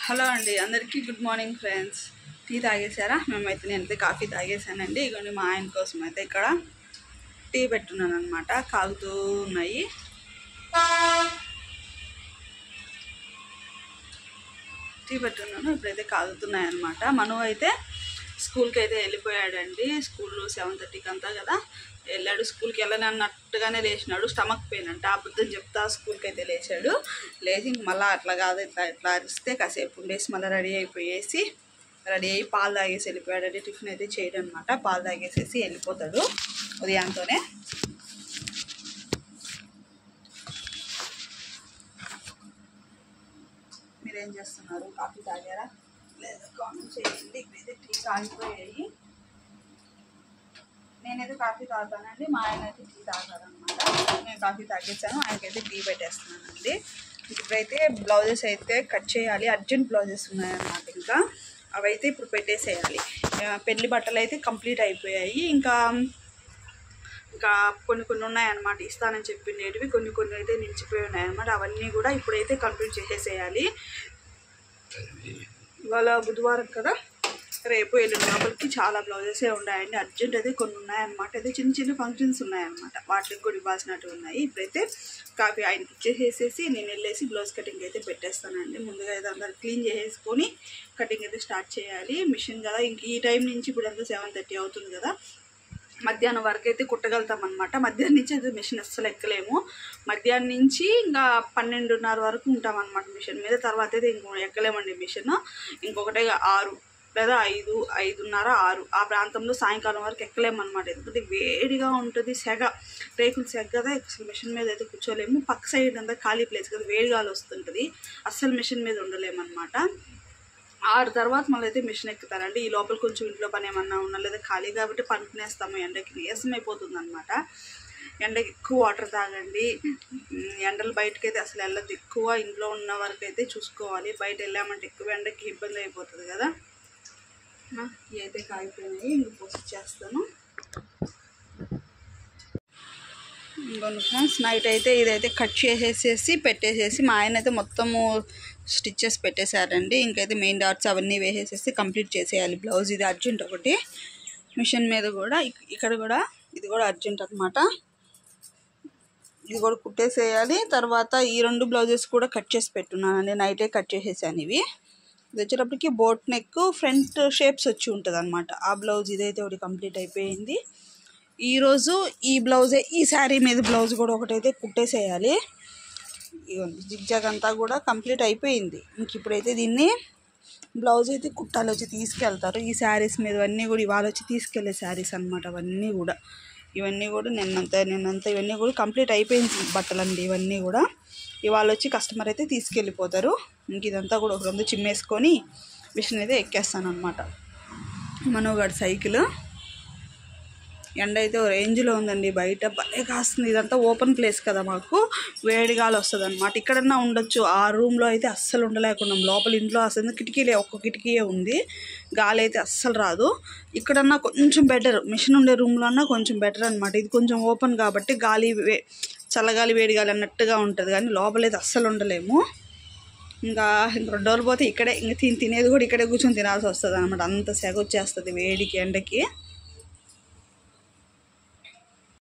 hello అండి అందరికీ good morning friends tea తాగేసారా మేమైతే నేనైతే కాఫీ తాగేసానండి ఇగోండి మా ఆయన కోసం అయితే ఇక్కడ టీ పెట్టున్నాను అనమాట కాగుతూ ఉన్నాయి టీ పెట్టున్నాను ఇప్పుడైతే కాగుతున్నాయి అనమాట మను అయితే స్కూల్కి అయితే వెళ్ళిపోయాడండి స్కూల్ సెవెన్ థర్టీకి అంతా కదా వెళ్ళాడు స్కూల్కి వెళ్ళని అన్నట్టుగానే లేచినాడు స్టమక్ పెయిన్ అంటే అబద్ధం చెప్తా స్కూల్కి అయితే లేచాడు లేచి ఇంక మళ్ళీ అట్లా కాదు ఇట్లా ఇట్లా అరిస్తే కాసేపు ఉండేసి మళ్ళీ రెడీ అయిపోయేసి రెడీ అయ్యి పాలు తాగేసి వెళ్ళిపోయాడు టిఫిన్ అయితే చేయడం అనమాట పాలు తాగేసేసి వెళ్ళిపోతాడు ఉదయంతోనే మీరేం చేస్తున్నారు కాఫీ తాగారా లేదా కామెంట్ చేయండి ఇప్పుడైతే టీ తాగిపోయాయి నేనైతే కాఫీ తాగుతానండి మా ఆయన అయితే టీ తాగారనమాట నేను కాఫీ తాగేసాను ఆయనకైతే టీ పెట్టేస్తున్నానండి ఇప్పుడైతే బ్లౌజెస్ అయితే కట్ చేయాలి అర్జెంట్ బ్లౌజెస్ ఉన్నాయన్నమాట ఇంకా అవైతే ఇప్పుడు పెట్టేసేయాలి ఆ, పెళ్లి బట్టలు అయితే కంప్లీట్ అయిపోయాయి ఇంకా ఇంకా కొన్ని కొన్ని ఉన్నాయన్నమాట ఇస్తానని చెప్పిండేటివి కొన్ని కొన్ని అయితే నిలిచిపోయి ఉన్నాయన్నమాట అవన్నీ కూడా ఇప్పుడైతే కంప్లీట్ చేసేసేయాలి ఇవాళ బుధవారం కదా రేపు ఎల్లుండి లోపలికి చాలా బ్లౌజెసే ఉన్నాయండి అర్జెంట్ అయితే కొన్ని ఉన్నాయన్నమాట అయితే చిన్న చిన్న ఫంక్షన్స్ ఉన్నాయన్నమాట వాటికి కూడా ఇవ్వాల్సినట్టు ఉన్నాయి ఇప్పుడైతే కాఫీ ఆయనకి ఇచ్చేసేసి నేను వెళ్ళేసి బ్లౌజ్ కటింగ్ అయితే పెట్టేస్తానండి ముందుగా అయితే అందరు క్లీన్ చేసేసుకొని కటింగ్ అయితే స్టార్ట్ చేయాలి మిషన్ కదా ఇంక ఈ టైం నుంచి ఇప్పుడు అంతా సెవెన్ థర్టీ అవుతుంది కదా మధ్యాహ్నం వరకు అయితే కుట్టగలుగుతాం అనమాట మధ్యాహ్నం నుంచి అయితే మిషన్ అస్సలు ఎక్కలేము మధ్యాహ్నం నుంచి ఇంకా పన్నెండున్నర వరకు ఉంటాం అనమాట మిషన్ మీద తర్వాత అయితే ఇంకో ఎక్కలేమండి మిషన్ ఇంకొకటే ఆరు లేదా ఐదు ఐదున్నర ఆరు ఆ ప్రాంతంలో సాయంకాలం వరకు ఎక్కలేమన్నమాట ఎందుకంటే వేడిగా ఉంటుంది సెగ రేకులు సెగ కదా అసలు మిషన్ మీద అయితే కూర్చోలేము పక్క సైడ్ అంతా ఖాళీ ప్లేస్ కదా వేడిగాలు వస్తుంటుంది అస్సలు మిషన్ మీద ఉండలేమన్నమాట ఆరు తర్వాత మళ్ళీ అయితే మిషన్ ఎక్కుతారండి ఈ లోపల కొంచెం ఇంట్లో పని ఏమన్నా ఉన్నా లేదా ఖాళీ కాబట్టి పనుకునేస్తాము ఎండకి నీరసం అయిపోతుంది అనమాట ఎండకి ఎక్కువ వాటర్ తాగండి ఉమ్, ఎండలు బయటకైతే అసలు వెళ్ళదు ఎక్కువ ఇంట్లో ఉన్న వరకు అయితే చూసుకోవాలి బయట వెళ్ళామంటే ఎక్కువ ఎండకి ఇబ్బంది అయిపోతుంది కదా ఆ, ఇవి అయితే కాగిపోయినాయి ఇంక పోస్ట్ చేస్తాను ఇంకొన్ని ఫ్రెండ్స్ నైట్ అయితే ఇదైతే కట్ చేసేసేసి పెట్టేసేసి మా ఆయన అయితే మొత్తము స్టిచ్చెస్ పెట్టేశారండి ఇంకైతే మెయిన్ డాట్స్ అవన్నీ వేసేసేసి కంప్లీట్ చేసేయాలి బ్లౌజ్ ఇది అర్జెంట్ ఒకటి మిషన్ మీద కూడా ఇక్- ఇక్కడ కూడా ఇది కూడా అర్జెంట్ అనమాట ఇది కూడా కుట్టేసేయాలి తర్వాత ఈ రెండు బ్లౌజెస్ కూడా కట్ చేసి పెట్టున్నానండి నైటే కట్ చేసేసాను ఇవి ఇది వచ్చేటప్పటికి బోట్ నెక్ ఫ్రంట్ షేప్స్ వచ్చి ఉంటుంది అనమాట ఆ బ్లౌజ్ ఇదైతే ఒకటి కంప్లీట్ అయిపోయింది ఈరోజు ఈ బ్లౌజే ఈ శారీ మీద బ్లౌజ్ కూడా ఒకటైతే కుట్టేసేయాలి ఇదిగోండి జిగ్జాగ్ అంతా కూడా కంప్లీట్ అయిపోయింది ఇంక ఇప్పుడైతే దీన్ని బ్లౌజ్ అయితే కుట్టాలి వచ్చి తీసుకెళ్తారు ఈ శారీస్ మీద అన్నీ కూడా ఇవాళ వచ్చి తీసుకెళ్లే శారీస్ అనమాట అవన్నీ కూడా ఇవన్నీ కూడా నిన్నంత నిన్నంత ఇవన్నీ కూడా కంప్లీట్ అయిపోయింది బట్టలండి ఇవన్నీ కూడా ఇవాళ వచ్చి కస్టమర్ అయితే తీసుకెళ్ళిపోతారు ఇంక ఇదంతా కూడా ఒక రెండు చిమ్మేసుకొని మిషన్ అయితే ఎక్కేస్తాను అనమాట మనోగాడు సైకిల్ ఎండ అయితే ఓ రేంజ్లో ఉందండి బయట భలే కాస్తుంది ఇదంతా ఓపెన్ ప్లేస్ కదా మాకు వేడి గాలి వస్తుంది అనమాట ఇక్కడన్నా ఉండొచ్చు ఆ రూమ్లో అయితే అస్సలు ఉండలేకున్నాం లోపల ఇంట్లో అసలు కిటికీలే ఒక్క కిటికీయే ఉంది గాలి అయితే అస్సలు రాదు ఇక్కడన్నా కొంచెం బెటర్ మిషన్ ఉండే రూమ్లో అన్నా కొంచెం బెటర్ అనమాట ఇది కొంచెం ఓపెన్ కాబట్టి గాలి వే చల్లగాలి వేడి గాలి అన్నట్టుగా ఉంటుంది కానీ లోపలైతే అస్సలు ఉండలేము ఇంకా ఇంక రెండు రోజులు పోతే ఇక్కడే ఇంక తిని తినేది కూడా ఇక్కడే కూర్చొని తినాల్సి వస్తుంది అనమాట అంత సెగ వచ్చేస్తుంది వేడికి ఎండకి